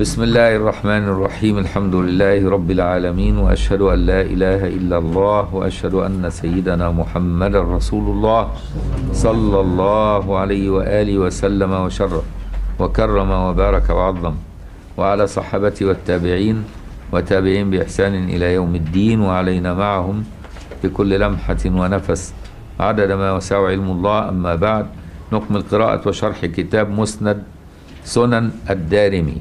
بسم الله الرحمن الرحيم الحمد لله رب العالمين واشهد ان لا اله الا الله واشهد ان سيدنا محمدا رسول الله صلى الله عليه واله وسلم وشرف وكرم وبارك وعظم وعلى صحابته والتابعين وتابعين باحسان الى يوم الدين وعلينا معهم بكل لمحه ونفس عدد ما وسع علم الله اما بعد نكمل قراءه وشرح كتاب مسند سنن الدارمي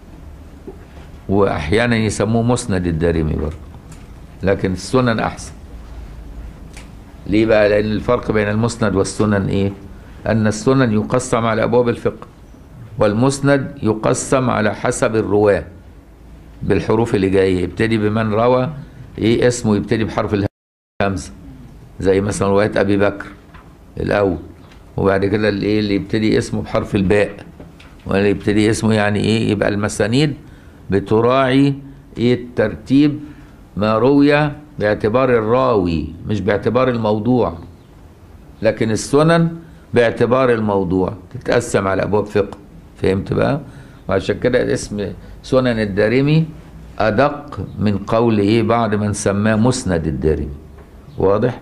واحيانا يسموه مسند الدارمي برضه لكن السنن احسن ليه بقى لان الفرق بين المسند والسنن ايه ان السنن يقسم على ابواب الفقه والمسند يقسم على حسب الرواه بالحروف اللي جايه يبتدي بمن روى ايه اسمه يبتدي بحرف الهمزه زي مثلا روايه ابي بكر الاول وبعد كده الايه اللي يبتدي اسمه بحرف الباء واللي يبتدي اسمه يعني ايه يبقى المسانيد بتراعي ايه الترتيب ما روي باعتبار الراوي مش باعتبار الموضوع لكن السنن باعتبار الموضوع تتقسم على ابواب فقه فهمت بقى وعشان كده اسم سنن الدارمي ادق من قول ايه بعض من سماه مسند الدارمي واضح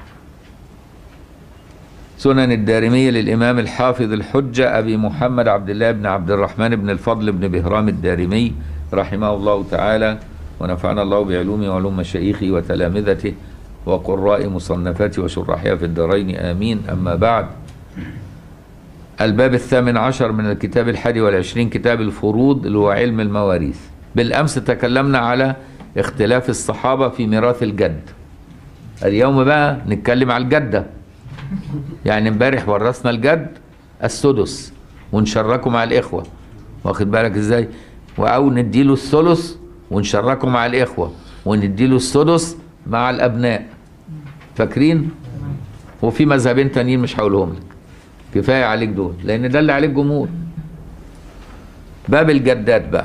سنن الدارمية للإمام الحافظ الحجة أبي محمد عبد الله بن عبد الرحمن بن الفضل بن بهرام الدارمي رحمه الله تعالى ونفعنا الله بعلومه وعلوم مشايخه وتلامذته وقراء مصنفاته وشراحها في الدارين آمين أما بعد الباب الثامن عشر من الكتاب الحادي والعشرين كتاب الفروض اللي هو علم المواريث بالأمس تكلمنا على اختلاف الصحابة في ميراث الجد اليوم بقى نتكلم على الجده يعني امبارح ورثنا الجد السدس ونشركه مع الاخوه واخد بالك ازاي او نديله الثلث ونشركه مع الاخوه ونديله السدس مع الابناء فاكرين وفي مذهبين تانيين مش هقولهم لك كفايه عليك دول لان ده اللي عليك جمهور باب الجدات بقى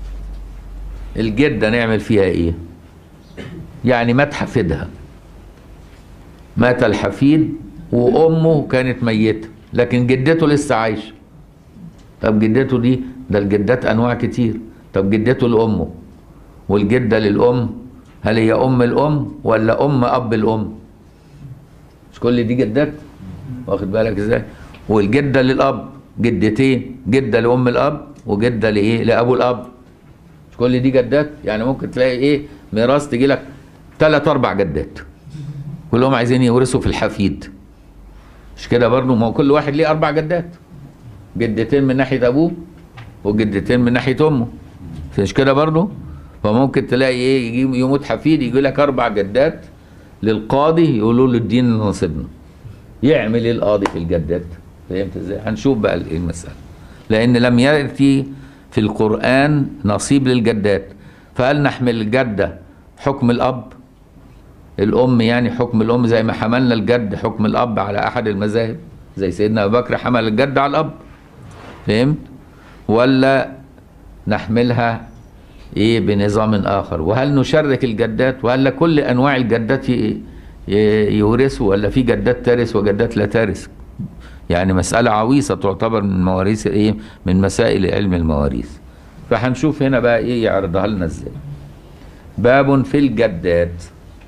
الجده نعمل فيها ايه يعني مات حفيدها مات الحفيد وامه كانت ميته لكن جدته لسه عايشه طب جدته دي ده الجدات انواع كتير طب جدته لامه والجده للام هل هي ام الام ولا ام اب الام مش كل دي جدات واخد بالك ازاي والجده للاب جدتين جده لام الاب وجده لايه لابو الاب مش كل دي جدات يعني ممكن تلاقي ايه ميراث تجي لك ثلاث اربع جدات كلهم عايزين يورثوا في الحفيد مش كده برضه ما هو كل واحد ليه اربع جدات جدتين من ناحيه ابوه وجدتين من ناحيه امه مش كده برضه فممكن تلاقي ايه يجي يموت حفيد يجي لك اربع جدات للقاضي يقولوا له ادينا نصيبنا يعمل ايه القاضي في الجدات فهمت ازاي هنشوف بقى المساله لان لم ياتي في القران نصيب للجدات فهل نحمل الجده حكم الاب الام يعني حكم الام زي ما حملنا الجد حكم الاب على احد المذاهب زي سيدنا ابو بكر حمل الجد على الاب فهمت ولا نحملها ايه بنظام اخر وهل نشرك الجدات وهل كل انواع الجدات يورثوا ولا في جدات ترث وجدات لا ترث يعني مسألة عويصة تعتبر من مواريث ايه من مسائل علم المواريث فهنشوف هنا بقى ايه يعرضها لنا ازاي باب في الجدات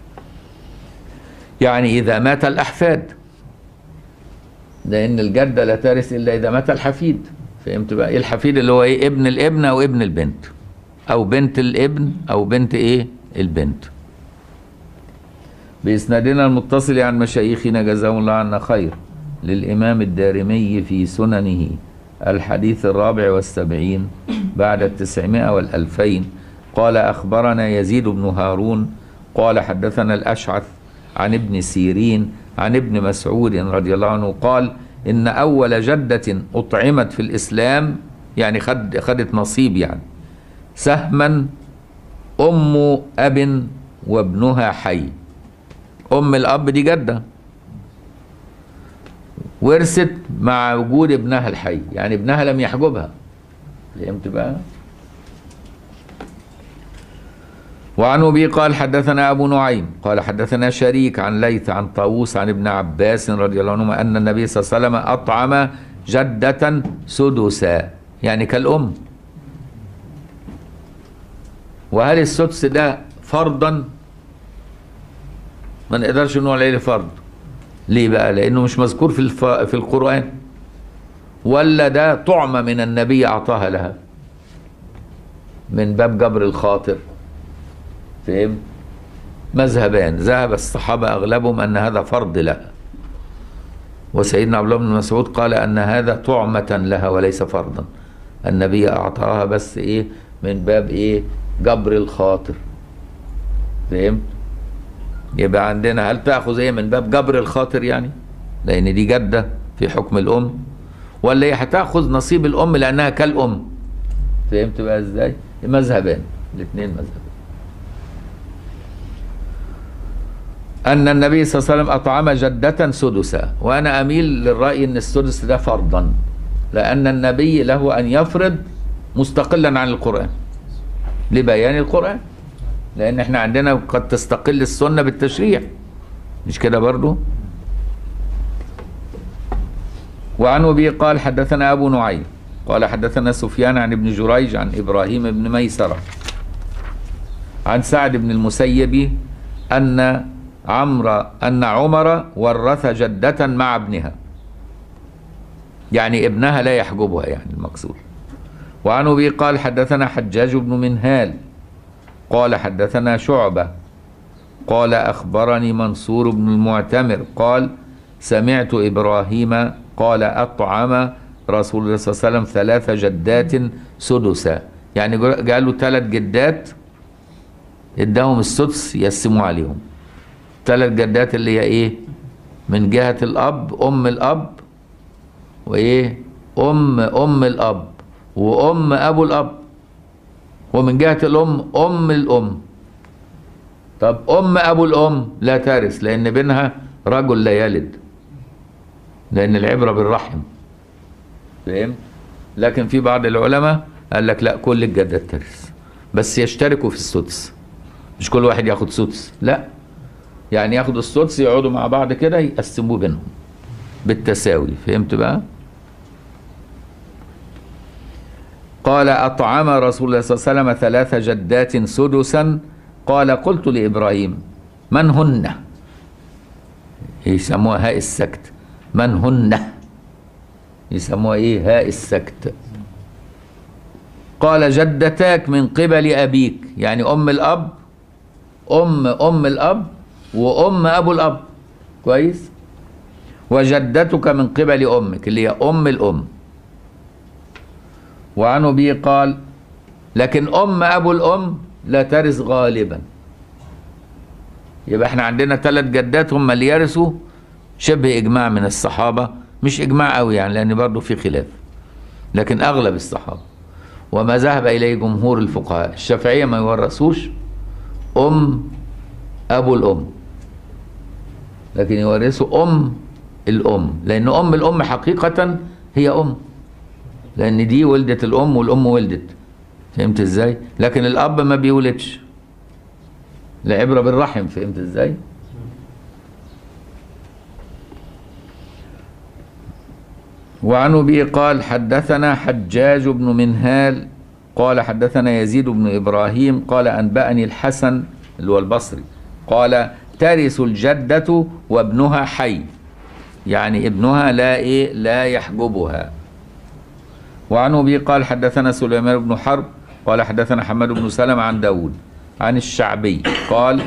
يعني إذا مات الأحفاد لأن الجدة لا ترث إلا إذا مات الحفيد فهمت بقى إيه الحفيد اللي هو إيه ابن الابن أو ابن البنت أو بنت الابن أو بنت إيه البنت بإسنادنا المتصل عن مشايخنا جزاهم الله عنا خير للإمام الدارمي في سننه الحديث الرابع والسبعين بعد التسعمائة والألفين قال أخبرنا يزيد بن هارون قال حدثنا الأشعث عن ابن سيرين عن ابن مسعود رضي الله عنه قال إن أول جدة أطعمت في الإسلام يعني خد خدت نصيب يعني سهما أم أب وابنها حي أم الأب دي جدة ورثت مع وجود ابنها الحي يعني ابنها لم يحجبها فهمت بقى وعن ابي قال حدثنا ابو نعيم قال حدثنا شريك عن ليث عن طاووس عن ابن عباس رضي الله عنهما ان النبي صلى الله عليه وسلم اطعم جده سدسا يعني كالام وهل السدس ده فرضا ما نقدرش نقول عليه فرض ليه بقى لانه مش مذكور في الف... في القران ولا ده طعمه من النبي اعطاها لها من باب جبر الخاطر فهم مذهبان ذهب الصحابه اغلبهم ان هذا فرض لها وسيدنا عبد الله بن مسعود قال ان هذا طعمه لها وليس فرضا النبي اعطاها بس ايه من باب ايه جبر الخاطر فهمت يبقى عندنا هل تاخذ ايه من باب جبر الخاطر يعني لان دي جده في حكم الام ولا هي هتاخذ نصيب الام لانها كالام فهمت بقى ازاي مذهبان الاثنين مذهبان ان النبي صلى الله عليه وسلم اطعم جده سدسا وانا اميل للراي ان السدس ده فرضا لان النبي له ان يفرض مستقلا عن القران لبيان القران لان احنا عندنا قد تستقل السنه بالتشريع مش كده برضو وعن ابي قال حدثنا ابو نعيم قال حدثنا سفيان عن ابن جريج عن ابراهيم بن ميسره عن سعد بن المسيب ان عمرو ان عمر ورث جده مع ابنها يعني ابنها لا يحجبها يعني المقصود وعن ابي قال حدثنا حجاج بن منهال قال حدثنا شعبة قال أخبرني منصور بن المعتمر قال سمعت إبراهيم قال أطعم رسول الله صلى الله عليه وسلم ثلاث جدات سدسا يعني قال له ثلاث جدات اداهم السدس يقسموا عليهم ثلاث جدات اللي هي ايه من جهة الأب أم الأب وإيه أم أم الأب وأم أبو الأب ومن جهة الأم أم الأم طب أم أبو الأم لا ترث لأن بينها رجل لا يلد لأن العبرة بالرحم فاهم لكن في بعض العلماء قال لك لا كل الجدات ترث بس يشتركوا في السدس مش كل واحد ياخد سدس لا يعني ياخدوا السدس يقعدوا مع بعض كده يقسموه بينهم بالتساوي فهمت بقى قال أطعم رسول الله صلى الله عليه وسلم ثلاث جدات سدسا قال قلت لإبراهيم من هن يسموها هاء السكت من هن يسموها ايه هاء السكت قال جدتاك من قبل أبيك يعني أم الأب أم أم الأب وأم أبو الأب كويس وجدتك من قبل أمك اللي هي أم الأم وعن أبي قال لكن أم أبو الأم لا ترث غالبا يبقى احنا عندنا ثلاث جدات هم اللي يرثوا شبه إجماع من الصحابة مش إجماع قوي يعني لأن برضه في خلاف لكن أغلب الصحابة وما ذهب إليه جمهور الفقهاء الشافعية ما يورثوش أم أبو الأم لكن يورثوا أم الأم لأن أم الأم حقيقة هي أم لان دي ولدت الام والام ولدت فهمت ازاي لكن الاب ما بيولدش العبره بالرحم فهمت ازاي وعن ابي قال حدثنا حجاج بن منهال قال حدثنا يزيد بن ابراهيم قال انبأني الحسن اللي هو البصري قال ترث الجدة وابنها حي يعني ابنها لا ايه لا يحجبها وعن أبي قال حدثنا سليمان بن حرب قال حدثنا حماد بن سلمة عن داود عن الشعبي قال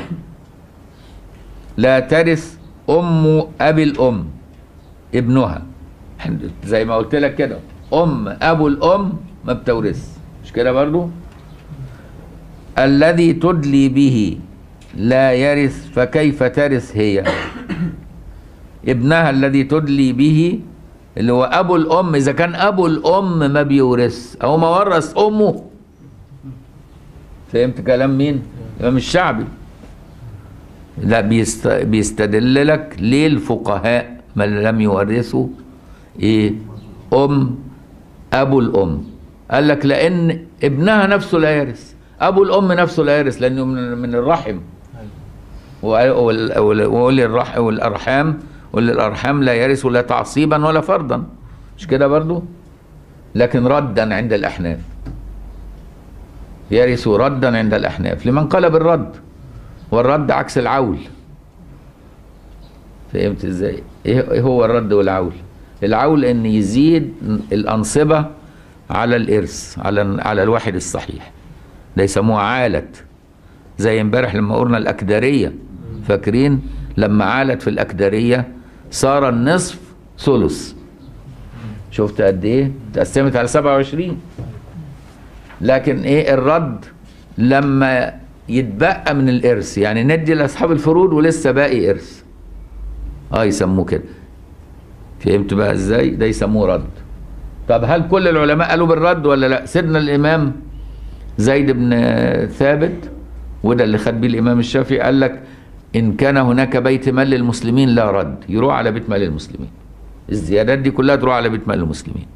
لا ترث أم أبي الأم ابنها زي ما قلت لك كده أم أبو الأم ما بتورث مش كده برضو الذي تدلي به لا يرث فكيف ترث هي ابنها الذي تدلي به اللي هو ابو الام اذا كان ابو الام ما بيورث او ما ورث امه فهمت كلام مين الامام الشعبي لا بيست... بيستدل لك ليه الفقهاء من لم يورثوا ايه ام ابو الام قال لك لان ابنها نفسه لا يرث ابو الام نفسه لا يرث لانه من, من الرحم والارحام والارحام لا يرث لا تعصيبا ولا فرضا مش كده برضو لكن ردا عند الاحناف يرث ردا عند الأحناف لمن قال بالرد والرد عكس العول فهمت ازاي ايه إيه هو الرد والعول العول ان يزيد الأنصبة على الإرث على على الواحد الصحيح ده يسموه عالت زي امبارح لما قلنا الأكدرية فاكرين لما عالت في الأكدرية صار النصف ثلث شفت قد ايه تقسمت على 27 لكن ايه الرد لما يتبقى من الارث يعني ندي لاصحاب الفروض ولسه باقي ارث اه يسموه كده فهمت بقى ازاي ده يسموه رد طب هل كل العلماء قالوا بالرد ولا لا سيدنا الامام زيد بن ثابت وده اللي خد بيه الامام الشافعي قال لك ان كان هناك بيت مال للمسلمين لا رد يروح على بيت مال المسلمين الزيادات دي كلها تروح على بيت مال المسلمين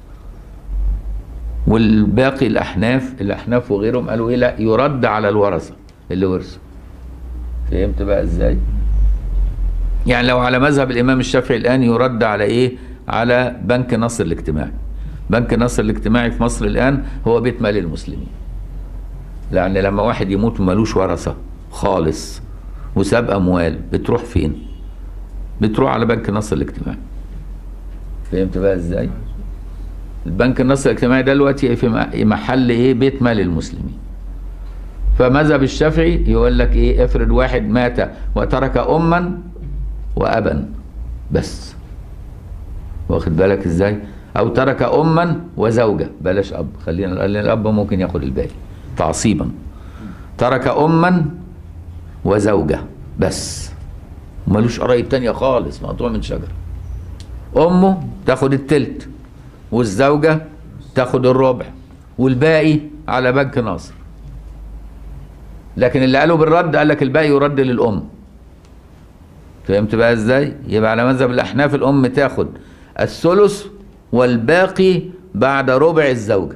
والباقي الاحناف الاحناف وغيرهم قالوا ايه لا يرد على الورثه اللي ورثوا فهمت بقى ازاي يعني لو على مذهب الامام الشافعي الان يرد على ايه على بنك نصر الاجتماعي بنك نصر الاجتماعي في مصر الان هو بيت مال المسلمين لان لما واحد يموت ملوش ورثه خالص وساب اموال بتروح فين بتروح على بنك نصر الاجتماعي فهمت بقى ازاي البنك النصر الاجتماعي ده دلوقتي في محل ايه بيت مال المسلمين فمذهب الشافعي يقول لك ايه افرض واحد مات وترك اما وابا بس واخد بالك ازاي او ترك اما وزوجه بلاش اب خلينا لان الاب ممكن ياخد الباقي تعصيبا ترك اما وزوجه بس ملوش قرايب تانية خالص مقطوع من شجره امه تاخد التلت والزوجة تاخد الربع والباقي على بنك ناصر لكن اللي قالوا بالرد قال لك الباقي يرد للأم فهمت بقى ازاي يبقى على مذهب الأحناف الأم تاخد الثلث والباقي بعد ربع الزوجة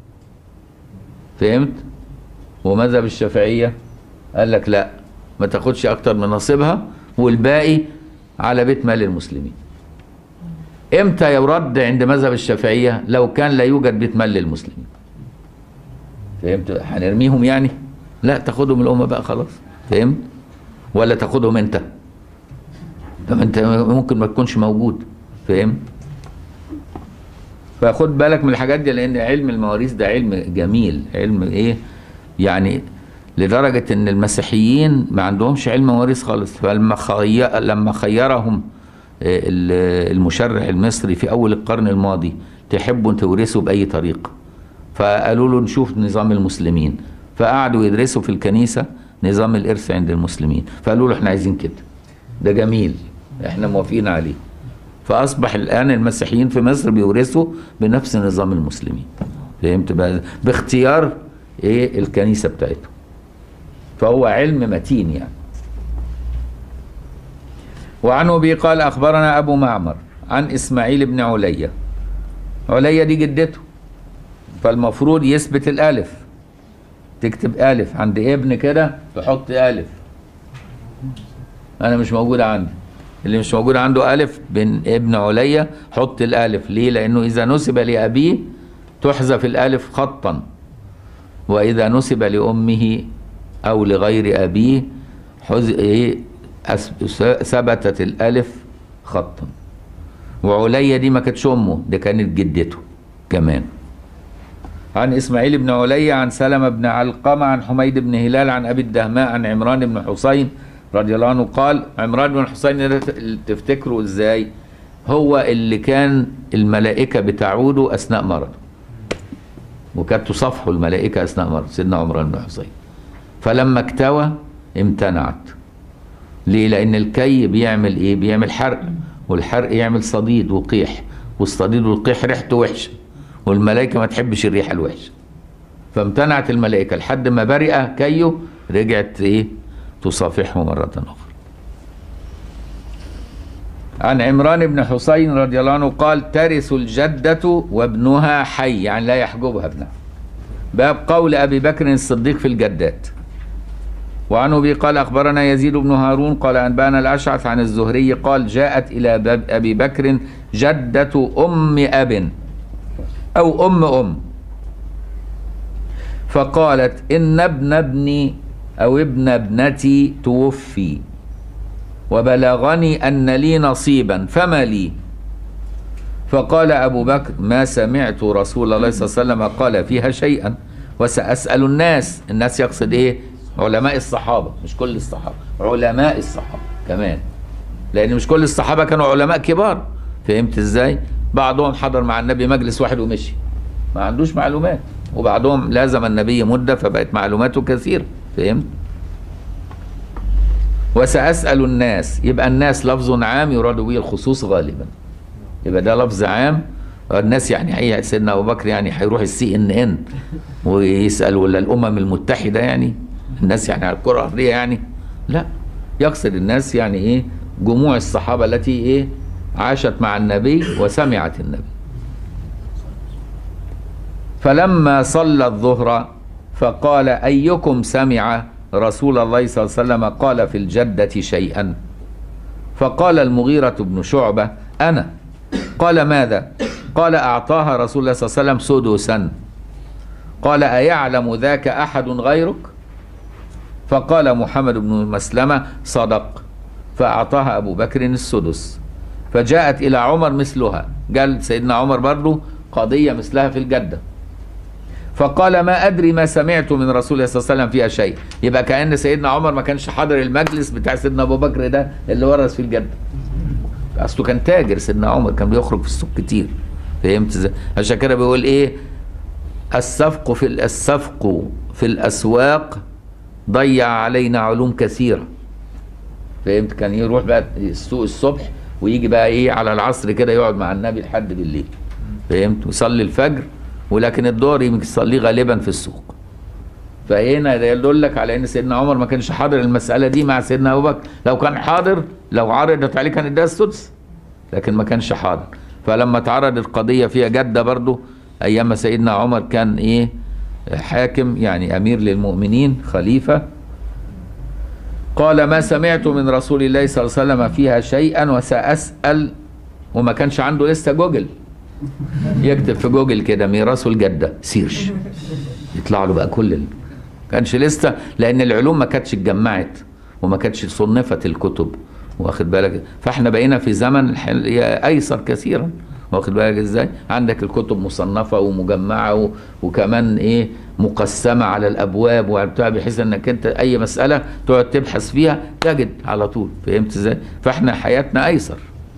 فهمت ومذهب الشافعية قال لك لا ما تاخدش أكتر من نصيبها والباقي على بيت مال المسلمين امتى يرد عند مذهب الشافعيه لو كان لا يوجد بيت مال للمسلمين فهمت هنرميهم يعني لا تاخدهم الامه بقى خلاص فهمت ولا تاخدهم انت طب انت ممكن ما تكونش موجود فهمت فخد بالك من الحاجات دي لان علم المواريث ده علم جميل علم ايه يعني لدرجه ان المسيحيين ما عندهمش علم مواريث خالص فلما خي... لما خيرهم المشرع المصري في اول القرن الماضي تحبوا تورثوا باي طريقه فقالوا له نشوف نظام المسلمين فقعدوا يدرسوا في الكنيسه نظام الارث عند المسلمين فقالوا له احنا عايزين كده ده جميل احنا موافقين عليه فاصبح الان المسيحيين في مصر بيورثوا بنفس نظام المسلمين فهمت بقى باختيار ايه الكنيسه بتاعتهم فهو علم متين يعني وعن أبي قال أخبرنا أبو معمر عن إسماعيل بن علية علية دي جدته فالمفروض يثبت الألف تكتب ألف عند ابن كده تحط ألف أنا مش موجود عندي اللي مش موجود عنده ألف بن ابن علية حط الألف ليه لأنه إذا نسب لأبيه تحذف الألف خطا وإذا نسب لأمه أو لغير أبيه حز... إيه ثبتت الالف خطا وعليا دي ما كانتش امه دي كانت جدته كمان عن اسماعيل بن عليا عن سلمة بن علقمة عن حميد بن هلال عن ابي الدهماء عن عمران بن حسين رضي الله عنه قال عمران بن حسين ده تفتكروا ازاي هو اللي كان الملائكة بتعوده اثناء مرضه وكانت تصافحه الملائكة اثناء مرض سيدنا عمران بن حسين فلما اكتوى امتنعت ليه؟ لأن الكي بيعمل إيه؟ بيعمل حرق والحرق يعمل صديد وقيح والصديد والقيح ريحته وحشة والملائكة ما تحبش الريحة الوحشة فامتنعت الملائكة لحد ما برئ كيو رجعت إيه؟ تصافحه مرة أخرى عن عمران بن حسين رضي الله عنه قال ترث الجدة وابنها حي يعني لا يحجبها ابنها باب قول أبي بكر الصديق في الجدات وعن ابي قال اخبرنا يزيد بن هارون قال انبانا الاشعث عن الزهري قال جاءت الى باب ابي بكر جده ام اب او ام ام فقالت إن ابن ابني أو ابن ابنتي توفي وبلغني أن لي نصيبا فما لي فقال أبو بكر ما سمعت رسول الله صلى الله عليه وسلم قال فيها شيئا وسأسأل الناس الناس يقصد إيه علماء الصحابة مش كل الصحابة علماء الصحابة كمان لأن مش كل الصحابة كانوا علماء كبار فهمت إزاي بعضهم حضر مع النبي مجلس واحد ومشي ما عندوش معلومات وبعضهم لازم النبي مدة فبقت معلوماته كثيرة فهمت وسأسأل الناس يبقى الناس لفظ عام يراد به الخصوص غالبا يبقى ده لفظ عام الناس يعني هي سيدنا ابو بكر يعني هيروح السي ان ان ويسال ولا الامم المتحده يعني الناس يعني على الكره الارضيه يعني لا يقصد الناس يعني ايه جموع الصحابه التي ايه عاشت مع النبي وسمعت النبي فلما صلى الظهر فقال ايكم سمع رسول الله صلى الله عليه وسلم قال في الجده شيئا فقال المغيره بن شعبه انا قال ماذا قال أعطاها رسول الله صلى الله عليه وسلم سدسا قال أيعلم ذاك أحد غيرك فقال محمد بن مسلمة صدق فأعطاها أبو بكر السدس فجاءت إلى عمر مثلها قال سيدنا عمر برضه قضية مثلها في الجدة فقال ما أدري ما سمعت من رسول الله صلى الله عليه وسلم فيها شيء يبقى كأن سيدنا عمر ما كانش حاضر المجلس بتاع سيدنا أبو بكر ده اللي ورث في الجدة اصله كان تاجر سيدنا عمر كان بيخرج في السوق كتير فهمت ازاي عشان كده بيقول ايه السفق في السفق في الاسواق ضيع علينا علوم كثيره فهمت كان يروح بقى السوق الصبح ويجي بقى ايه على العصر كده يقعد مع النبي لحد بالليل فهمت ويصلي الفجر ولكن الظهر يمكن يصليه غالبا في السوق فهنا ده يدلك على ان سيدنا عمر ما كانش حاضر المساله دي مع سيدنا ابو بكر لو كان حاضر لو عرضت عليه كان اداها السدس لكن ما كانش حاضر فلما اتعرض القضيه فيها جده برضه ايام سيدنا عمر كان ايه حاكم يعني امير للمؤمنين خليفه قال ما سمعت من رسول الله صلى الله عليه وسلم فيها شيئا وساسال وما كانش عنده لسه جوجل يكتب في جوجل كده ميراث الجده سيرش يطلع له بقى كل ال... كانش لسه لان العلوم ما كانتش اتجمعت وما كانتش صنفت الكتب واخد بالك فاحنا بقينا في زمن ايسر كثيرا واخد بالك ازاي عندك الكتب مصنفه ومجمعه و... وكمان ايه مقسمه على الابواب وبتاع بحيث انك انت اي مساله تقعد تبحث فيها تجد على طول فهمت ازاي فاحنا حياتنا ايسر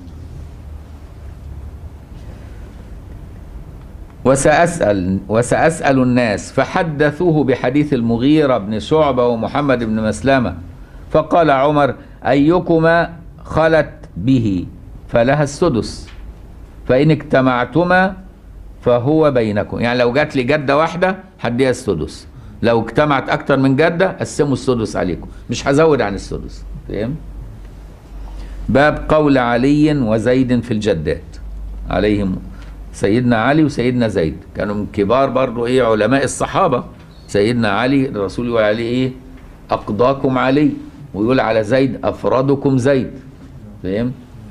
وسأسأل وسأسأل الناس فحدثوه بحديث المغيرة بن شعبة ومحمد بن مسلمة فقال عمر أيكما خلت به فلها السدس فإن اجتمعتما فهو بينكم يعني لو جات لي جدة واحدة هديها السدس لو اجتمعت أكتر من جدة قسموا السدس عليكم مش هزود عن السدس فاهم باب قول علي وزيد في الجدات عليهم سيدنا علي وسيدنا زيد كانوا من كبار برضو ايه علماء الصحابة سيدنا علي الرسول يقول عليه ايه اقضاكم علي ويقول على زيد افرادكم زيد فهم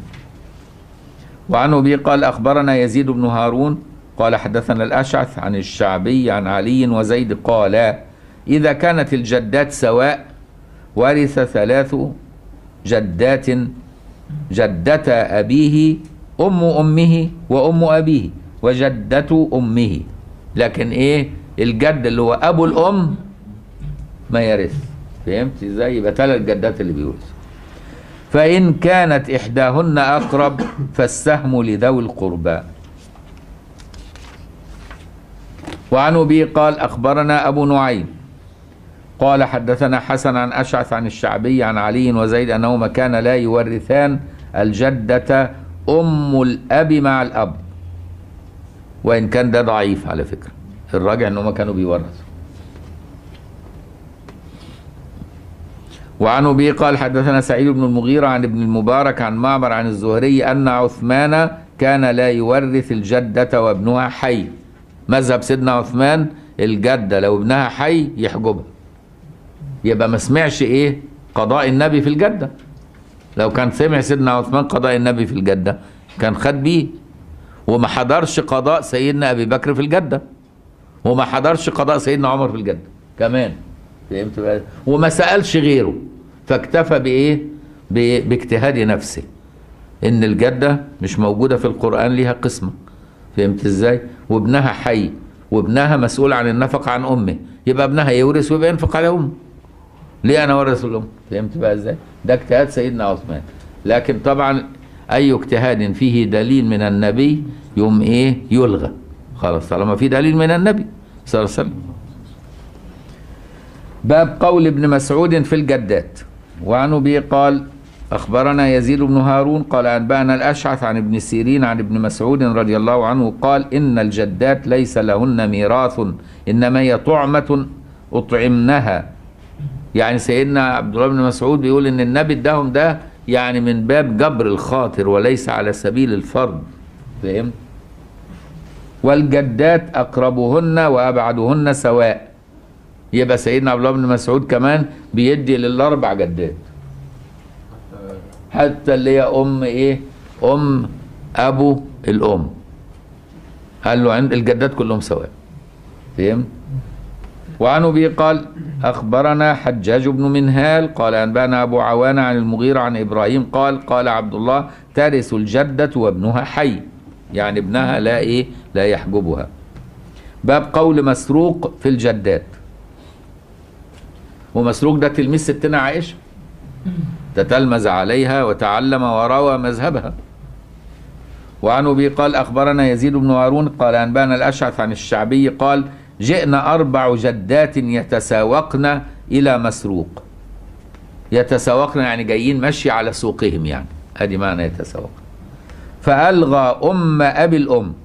وعن ابي قال اخبرنا يزيد بن هارون قال حدثنا الاشعث عن الشعبي عن علي وزيد قال اذا كانت الجدات سواء ورث ثلاث جدات جدة أبيه أم أمه وأم أبيه وجدة أمه لكن إيه الجد اللي هو أبو الأم ما يرث فهمت إزاي يبقى ثلاث جدات اللي بيورثوا فإن كانت إحداهن أقرب فالسهم لذوي القربى وعن أبي قال أخبرنا أبو نعيم قال حدثنا حسن عن أشعث عن الشعبي عن علي وزيد أنهما كان لا يورثان الجدة أم الأب مع الأب وإن كان ده ضعيف على فكرة الراجع أنهما كانوا بيورثوا وعن أبي قال حدثنا سعيد بن المغيرة عن ابن المبارك عن معمر عن الزهري أن عثمان كان لا يورث الجدة وابنها حي مذهب سيدنا عثمان الجدة لو ابنها حي يحجبها يبقى ما سمعش ايه قضاء النبي في الجدة لو كان سمع سيدنا عثمان قضاء النبي في الجدة كان خد بيه وما حضرش قضاء سيدنا ابي بكر في الجدة وما حضرش قضاء سيدنا عمر في الجدة كمان فهمت بقى وما سألش غيره فاكتفى بإيه ب- باجتهاد نفسه إن الجدة مش موجودة في القرآن ليها قسمة فهمت إزاي وابنها حي وابنها مسؤول عن النفقة عن أمه يبقى ابنها يورث ويبقى ينفق على أمه ليه أنا ورث الأم فهمت بقى إزاي ده اجتهاد سيدنا عثمان لكن طبعا أي اجتهاد فيه دليل من النبي يوم إيه يلغى خلاص طالما في دليل من النبي صلى الله عليه وسلم باب قول ابن مسعود في الجدات وعن ابي قال اخبرنا يزيد بن هارون قال انبانا الاشعث عن ابن سيرين عن ابن مسعود رضي الله عنه قال ان الجدات ليس لهن ميراث انما هي طعمه اطعمنها يعني سيدنا عبد الله بن مسعود بيقول ان النبي اداهم ده يعني من باب جبر الخاطر وليس على سبيل الفرض فهمت والجدات اقربهن وابعدهن سواء يبقى سيدنا عبد الله بن مسعود كمان بيدي للاربع جدات حتى اللي هي ام ايه ام ابو الام قال له عند الجدات كلهم سواء فهمت وعن ابي قال اخبرنا حجاج بن منهال قال انبانا ابو عوانه عن المغيرة عن ابراهيم قال قال عبد الله ترث الجده وابنها حي يعني ابنها لا ايه لا يحجبها باب قول مسروق في الجدات ومسروق ده تلميذ ستنا عائشه تتلمذ عليها وتعلم وروى مذهبها وعن ابي قال اخبرنا يزيد بن هارون قال انبانا الاشعث عن الشعبي قال جئنا اربع جدات يتساوقن الى مسروق يتساوقن يعني جايين مشي على سوقهم يعني ادي معنى يتساوقن فالغى ام ابي الام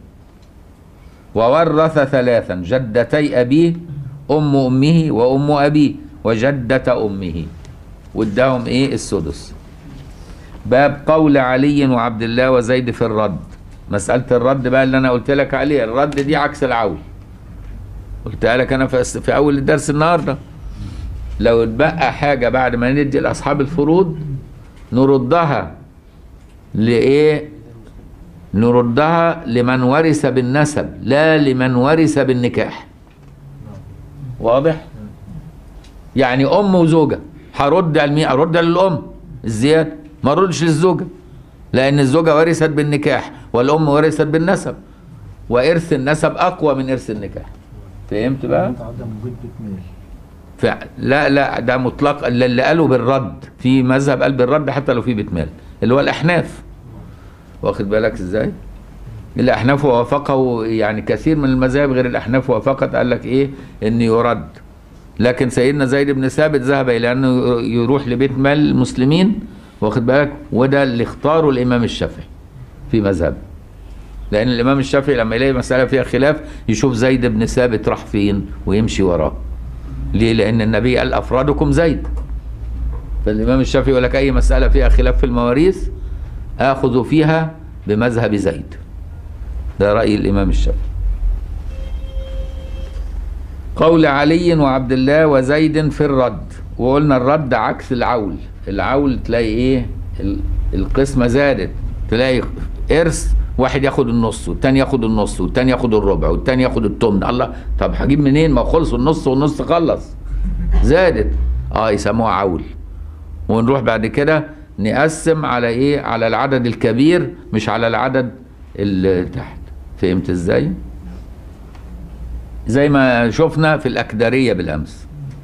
وورث ثلاثا جدتي ابيه ام امه وام ابيه وجده امه واداهم ايه السدس باب قول علي وعبد الله وزيد في الرد مسألة الرد بقى اللي أنا قلت لك عليه الرد دي عكس العول قلتها لك أنا في, في أول الدرس النهاردة لو اتبقى حاجة بعد ما ندي لأصحاب الفروض نردها لإيه نردها لمن ورث بالنسب لا لمن ورث بالنكاح واضح يعني أم وزوجة هرد على مين ارد للام الزياده ما اردش للزوجه لان الزوجه ورثت بالنكاح والام ورثت بالنسب وارث النسب اقوى من ارث النكاح فهمت بقى عدم وجود بتميل فع- لا لا ده مطلق اللي اللي قالوا بالرد في مذهب قال بالرد حتى لو في بتمال اللي هو الاحناف واخد بالك ازاي الاحناف وافقه يعني كثير من المذاهب غير الاحناف وافقت قال لك ايه ان يرد لكن سيدنا زيد بن ثابت ذهب الى انه يروح لبيت مال المسلمين واخد بالك وده اللي اختاره الامام الشافعي في مذهبه لان الامام الشافعي لما يلاقي مساله فيها خلاف يشوف زيد بن ثابت راح فين ويمشي وراه ليه لان النبي قال افرادكم زيد فالامام الشافعي يقول لك اي مساله فيها خلاف في المواريث اخذ فيها بمذهب زيد ده راي الامام الشافعي قول علي وعبد الله وزيد في الرد وقلنا الرد عكس العول العول تلاقي ايه ال- القسمه زادت تلاقي ارث واحد ياخد النص والتاني ياخد النص والتاني ياخد الربع والتاني ياخد التمن الله طب هجيب منين ما خلص النص والنص خلص زادت اه يسموها عول ونروح بعد كده نقسم على ايه على العدد الكبير مش على العدد اللي تحت فهمت ازاي زي ما شفنا في الأكدرية بالأمس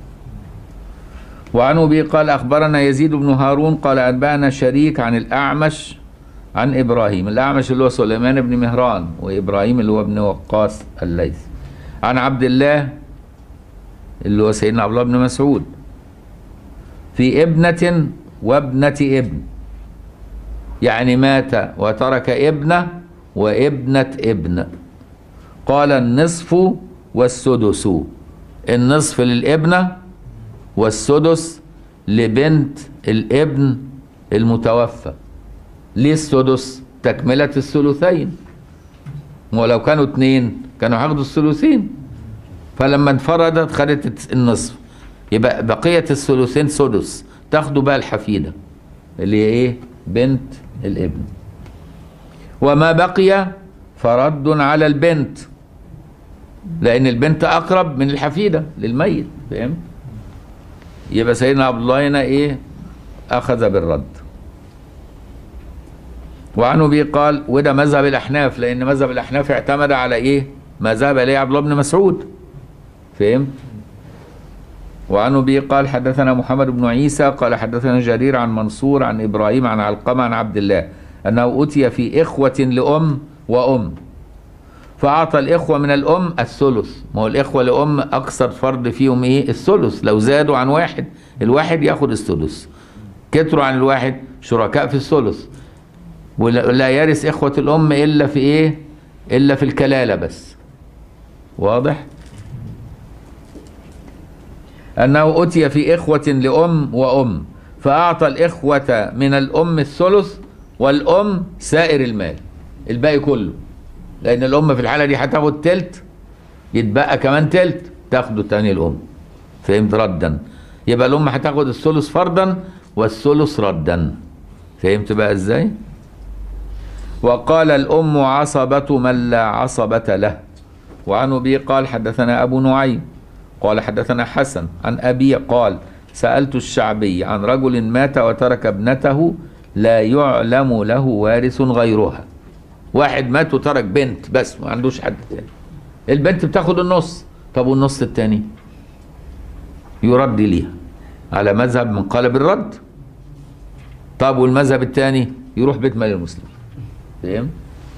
وعن أبي قال أخبرنا يزيد بن هارون قال أنبأنا شريك عن الأعمش عن إبراهيم الأعمش اللي هو سليمان بن مهران وإبراهيم اللي هو ابن وقاص الليث عن عبد الله اللي هو سيدنا عبد الله بن مسعود في ابنة وابنة ابن يعني مات وترك ابنة وابنة ابن قال النصف والسدس النصف للابنة والسدس لبنت الابن المتوفى ليه السدس تكملة الثلثين ولو كانوا اتنين كانوا هياخدوا الثلثين فلما انفردت خدت النصف يبقى بقية الثلثين سدس تاخدوا بقى الحفيدة اللي هي ايه بنت الابن وما بقي فرد على البنت لان البنت اقرب من الحفيده للميت فهمت يبقى سيدنا عبد الله هنا ايه اخذ بالرد وعن ابي قال وده مذهب الاحناف لان مذهب الاحناف اعتمد على ايه ما ذهب اليه عبد الله بن مسعود فهمت وعن ابي قال حدثنا محمد بن عيسى قال حدثنا جرير عن منصور عن ابراهيم عن علقمه عن عبد الله انه اتي في اخوه لام وام فاعطى الاخوه من الام الثلث ما هو الاخوه لام اكثر فرد فيهم ايه الثلث لو زادوا عن واحد الواحد ياخد الثلث كتروا عن الواحد شركاء في الثلث ولا لا يرث اخوه الام الا في ايه الا في الكلاله بس واضح أنه أتي في إخوة لأم وأم فأعطى الإخوة من الأم الثلث والأم سائر المال الباقي كله لأن الأم في الحالة دي هتاخد تلت يتبقى كمان تلت تاخده تاني الأم فهمت ردا يبقى الأم هتاخد الثلث فرضا والثلث ردا فهمت بقى ازاي وقال الأم عصبة من لا عصبة له وعن أبي قال حدثنا أبو نعيم قال حدثنا حسن عن أبي قال سألت الشعبي عن رجل مات وترك ابنته لا يعلم له وارث غيرها واحد مات وترك بنت بس ما عندوش حد تاني البنت بتاخد النص طب والنص التاني يرد ليها على مذهب من قال بالرد طب والمذهب التاني يروح بيت مال المسلمين فهمت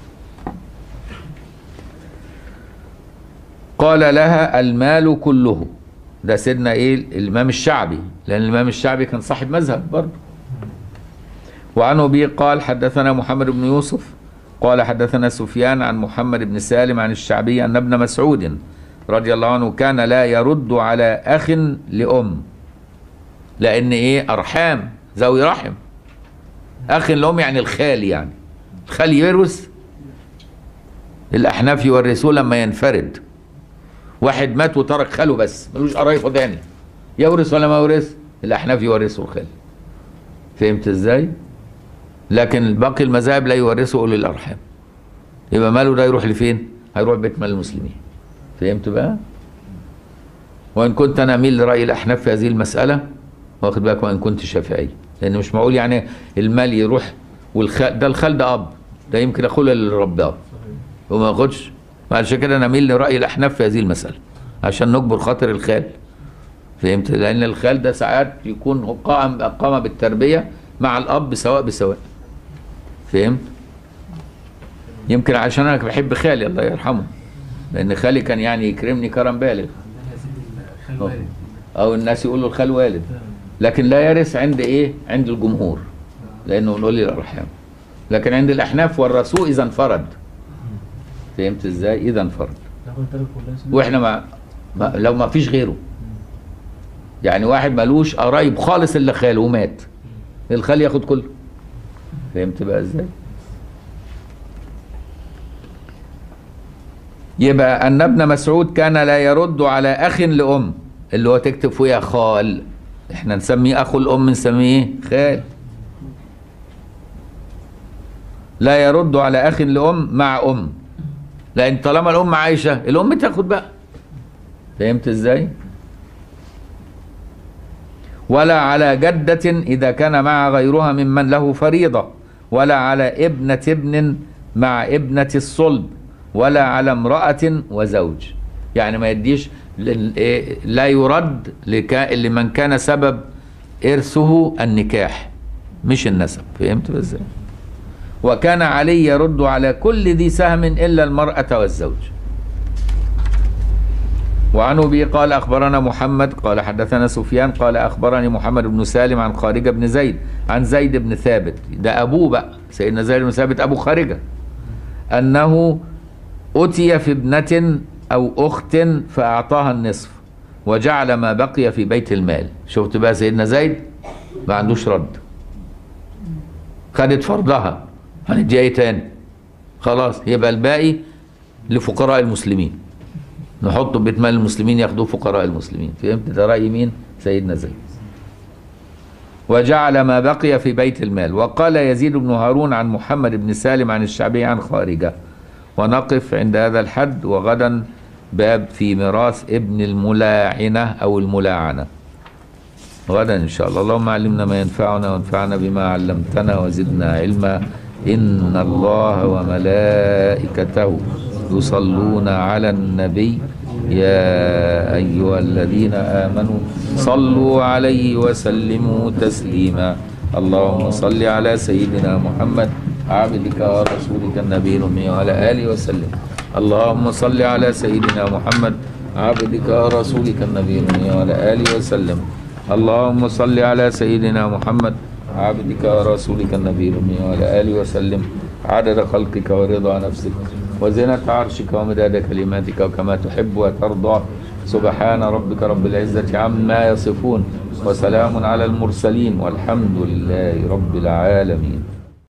قال لها المال كله ده سيدنا ايه الامام الشعبي لان الامام الشعبي كان صاحب مذهب برضه وعن ابي قال حدثنا محمد بن يوسف قال حدثنا سفيان عن محمد بن سالم عن الشعبي ان ابن مسعود رضي الله عنه كان لا يرد على اخ لام لان ايه ارحام ذوي رحم اخ لام يعني الخال يعني الخال يورث الاحناف يورثوه لما ينفرد واحد مات وترك خاله بس ملوش قرايبه تاني يورث ولا ما يورث الاحناف يورثوا الخال فهمت ازاي لكن باقي المذاهب لا يورثوا اولي الارحام يبقى ماله ده يروح لفين هيروح بيت مال المسلمين فهمت بقى وان كنت انا اميل لراي الاحناف في هذه المساله واخد بالك وان كنت شافعي لان مش معقول يعني المال يروح والخال ده الخال ده اب ده يمكن اخوه اللي رباه وما ياخدش عشان كده نميل لراي الاحناف في هذه المساله عشان نجبر خاطر الخال فهمت لان الخال ده ساعات يكون هو قائم قام بالتربيه مع الاب سواء بسواء فهمت يمكن عشان انا بحب خالي الله يرحمه لان خالي كان يعني يكرمني كرم بالغ او الناس يقولوا الخال والد لكن لا يرث عند ايه عند الجمهور لانه نقول لي الارحام لكن عند الاحناف ورثوه اذا انفرد فهمت ازاي اذا انفرد واحنا ما, ما لو ما فيش غيره يعني واحد ملوش قرايب خالص الا خاله ومات الخال ياخد كله فهمت بقى ازاي يبقى ان ابن مسعود كان لا يرد على اخ لام اللي هو تكتب فيها خال احنا نسميه اخو الام نسميه خال لا يرد على اخ لام مع ام لان طالما الام عايشه الام تاخد بقى فهمت ازاي ولا على جدة إذا كان مع غيرها ممن له فريضة ولا على ابنة ابن مع ابنة الصلب ولا على امرأة وزوج يعني ما يديش لا يرد لمن كان سبب إرثه النكاح مش النسب فهمت ازاي وكان علي يرد على كل ذي سهم إلا المرأة والزوج وعن ابي قال اخبرنا محمد قال حدثنا سفيان قال اخبرني محمد بن سالم عن خارجه بن زيد عن زيد بن ثابت ده ابوه بقى سيدنا زيد بن ثابت ابو خارجه انه اتي في ابنه او اخت فاعطاها النصف وجعل ما بقي في بيت المال شفت بقى سيدنا زيد ما عندوش رد خدت فرضها هنديها ايه تاني خلاص يبقى الباقي لفقراء المسلمين نحطه بيت مال المسلمين ياخدوه فقراء المسلمين فهمت ده رأي مين سيدنا زيد وجعل ما بقي في بيت المال وقال يزيد بن هارون عن محمد بن سالم عن الشعبي عن خارجة ونقف عند هذا الحد وغدا باب في ميراث ابن الملاعنة أو الملاعنة غدا إن شاء الله اللهم علمنا ما ينفعنا وانفعنا بما علمتنا وزدنا علما إن الله وملائكته يصلون على النبي يا أيها الذين آمنوا صلوا عليه وسلموا تسليما اللهم صل على سيدنا محمد عبدك ورسولك النبي الأمي وعلى آله وسلم اللهم صل على سيدنا محمد عبدك ورسولك النبي الأمي وعلى آله وسلم اللهم صل على سيدنا محمد عبدك ورسولك النبي الأمي وعلى آله وسلم عدد خلقك ورضا نفسك وزنة عرشك ومداد كلماتك وكما تحب وترضى سبحان ربك رب العزة عما يصفون وسلام على المرسلين والحمد لله رب العالمين